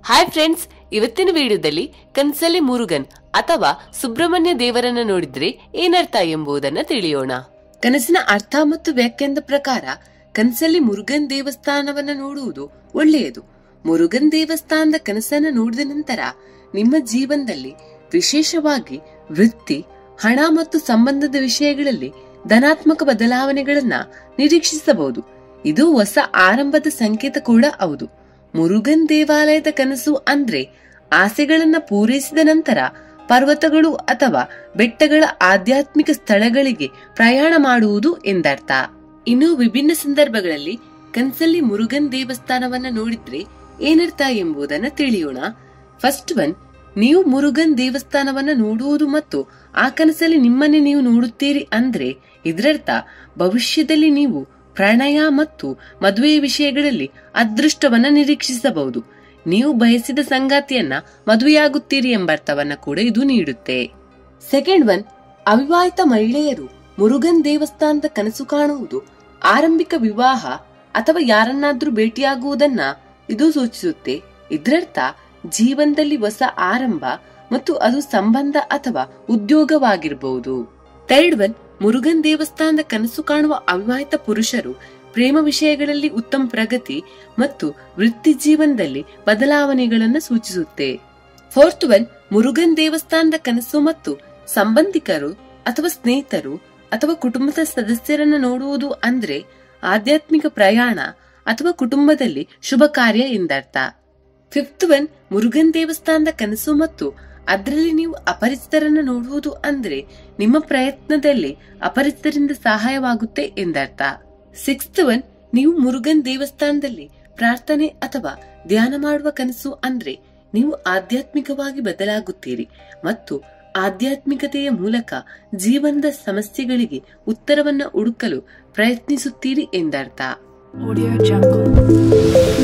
Hi friends ಇವತ್ತಿನ ವಿಡಿಯೋದಲ್ಲಿ ಕನ್ಸಲೆ ಮುರುಗನ್ ಅಥವಾ ಸುಬ್ರಹ್ಮಣ್ಯ ದೇವರನ್ನ ನೋಡಿದ್ರೆ ಏನರ್ಥ ಎಂಬುದನ್ನ ತಿಳಿಯೋಣ ಕನಸಿನ ಅರ್ಥ ಮತ್ತು ವ್ಯಾಖ್ಯಾನದ ಪ್ರಕಾರ ಕನಸಲ್ಲಿ ಮುರುಗನ್ ದೇವಸ್ಥಾನವನ್ನ ನೋಡುವುದು ಒಳ್ಳೆಯದು ಮುರುಗನ್ ದೇವಸ್ಥಾನದ ಕನಸನ್ನ ನೋಡಿದ ನಂತರ ನಿಮ್ಮ ಜೀವನದಲ್ಲಿ ವಿಶೇಷವಾಗಿ ವೃತ್ತಿ ಹಣ ಮತ್ತು ಸಂಬಂಧದ ವಿಷಯಗಳಲ್ಲಿ ಧನಾತ್ಮಕ ಬದಲಾವಣೆಗಳನ್ನ ನಿರೀಕ್ಷಿಸಬಹುದು ಇದು ಹೊಸ ಆರಂಭದ ಸಂಕೇತ ಕೂಡ ಹೌದು ಮುರುಗನ್ ದೇವಾಲಯದ ಕನಸು ಅಂದ್ರೆ ಆಸೆಗಳನ್ನ ಪೂರೈಸಿದ ನಂತರ ಪರ್ವತಗಳು ಅಥವಾ ಬೆಟ್ಟಗಳ ಆಧ್ಯಾತ್ಮಿಕ ಸ್ಥಳಗಳಿಗೆ ಪ್ರಯಾಣ ಮಾಡುವುದು ಎಂದರ್ಥ ಇನ್ನು ವಿಭಿನ್ನ ಸಂದರ್ಭಗಳಲ್ಲಿ ಕನ್ಸಲ್ಲಿ ಮುರುಗನ್ ದೇವಸ್ಥಾನವನ್ನ ನೋಡಿದ್ರೆ ಏನರ್ಥ ಎಂಬುದನ್ನ ತಿಳಿಯೋಣ ಫಸ್ಟ್ ಒನ್ ನೀವು ಮುರುಗನ್ ದೇವಸ್ಥಾನವನ್ನ ನೋಡುವುದು ಮತ್ತು ಆ ಕನಸಲ್ಲಿ ನಿಮ್ಮನ್ನೇ ನೀವು ನೋಡುತ್ತೀರಿ ಅಂದ್ರೆ ಇದರರ್ಥ ಭವಿಷ್ಯದಲ್ಲಿ ನೀವು ಪ್ರಣಯ ಮತ್ತು ಮದುವೆಯ ವಿಷಯಗಳಲ್ಲಿ ಅದೃಷ್ಟವನ್ನ ನಿರೀಕ್ಷಿಸಬಹುದು ನೀವು ಬಯಸಿದ ಸಂಗಾತಿಯನ್ನ ಮದುವೆಯಾಗುತ್ತೀರಿ ಎಂಬ ಅರ್ಥವನ್ನ ಕೂಡ ಇದು ನೀಡುತ್ತೆ ಸೆಕೆಂಡ್ ಒನ್ ಅವಿವಾಹಿತ ಮಹಿಳೆಯರು ಮುರುಗನ್ ದೇವಸ್ಥಾನದ ಕನಸು ಕಾಣುವುದು ಆರಂಭಿಕ ವಿವಾಹ ಅಥವಾ ಯಾರನ್ನಾದ್ರೂ ಭೇಟಿಯಾಗುವುದನ್ನ ಇದು ಸೂಚಿಸುತ್ತೆ ಇದರರ್ಥ ಜೀವನದಲ್ಲಿ ಹೊಸ ಆರಂಭ ಮತ್ತು ಅದು ಸಂಬಂಧ ಅಥವಾ ಉದ್ಯೋಗವಾಗಿರಬಹುದು ಥರ್ಡ್ ಒನ್ ಮುರುಗನ್ ದೇವಸ್ಥಾನದ ಕನಸು ಕಾಣುವ ಅವಿವಾಹಿತ ಪುರುಷರು ಪ್ರೇಮ ವಿಷಯಗಳಲ್ಲಿ ಉತ್ತಮ ಪ್ರಗತಿ ಮತ್ತು ವೃತ್ತಿ ಜೀವನದಲ್ಲಿ ಬದಲಾವಣೆಗಳನ್ನು ಸೂಚಿಸುತ್ತೆ ಫೋರ್ತ್ ಒನ್ ಮುರುಗನ್ ದೇವಸ್ಥಾನದ ಕನಸು ಮತ್ತು ಸಂಬಂಧಿಕರು ಅಥವಾ ಸ್ನೇಹಿತರು ಅಥವಾ ಕುಟುಂಬದ ಸದಸ್ಯರನ್ನ ನೋಡುವುದು ಅಂದ್ರೆ ಆಧ್ಯಾತ್ಮಿಕ ಪ್ರಯಾಣ ಅಥವಾ ಕುಟುಂಬದಲ್ಲಿ ಶುಭ ಕಾರ್ಯ ಎಂದರ್ಥ ಫಿಫ್ತ್ ಒನ್ ಮುರುಗನ್ ದೇವಸ್ಥಾನದ ಕನಸು ಮತ್ತು ಅದರಲ್ಲಿ ನೀವು ಅಪರಿಚಿತರನ್ನ ನೋಡುವುದು ಅಂದ್ರೆ ನಿಮ್ಮ ಪ್ರಯತ್ನದಲ್ಲಿ ಅಪರಿಚಿತರಿಂದ ಸಹಾಯವಾಗುತ್ತೆ ಎಂದರ್ಥ ಸಿಕ್ಸ್ತ್ ಒನ್ ನೀವು ಮುರುಗನ್ ದೇವಸ್ಥಾನದಲ್ಲಿ ಪ್ರಾರ್ಥನೆ ಅಥವಾ ಧ್ಯಾನ ಮಾಡುವ ಕನಸು ಅಂದ್ರೆ ನೀವು ಆಧ್ಯಾತ್ಮಿಕವಾಗಿ ಬದಲಾಗುತ್ತೀರಿ ಮತ್ತು ಆಧ್ಯಾತ್ಮಿಕತೆಯ ಮೂಲಕ ಜೀವನದ ಸಮಸ್ಯೆಗಳಿಗೆ ಉತ್ತರವನ್ನ ಹುಡುಕಲು ಪ್ರಯತ್ನಿಸುತ್ತೀರಿ ಎಂದರ್ಥ Audio Jungle.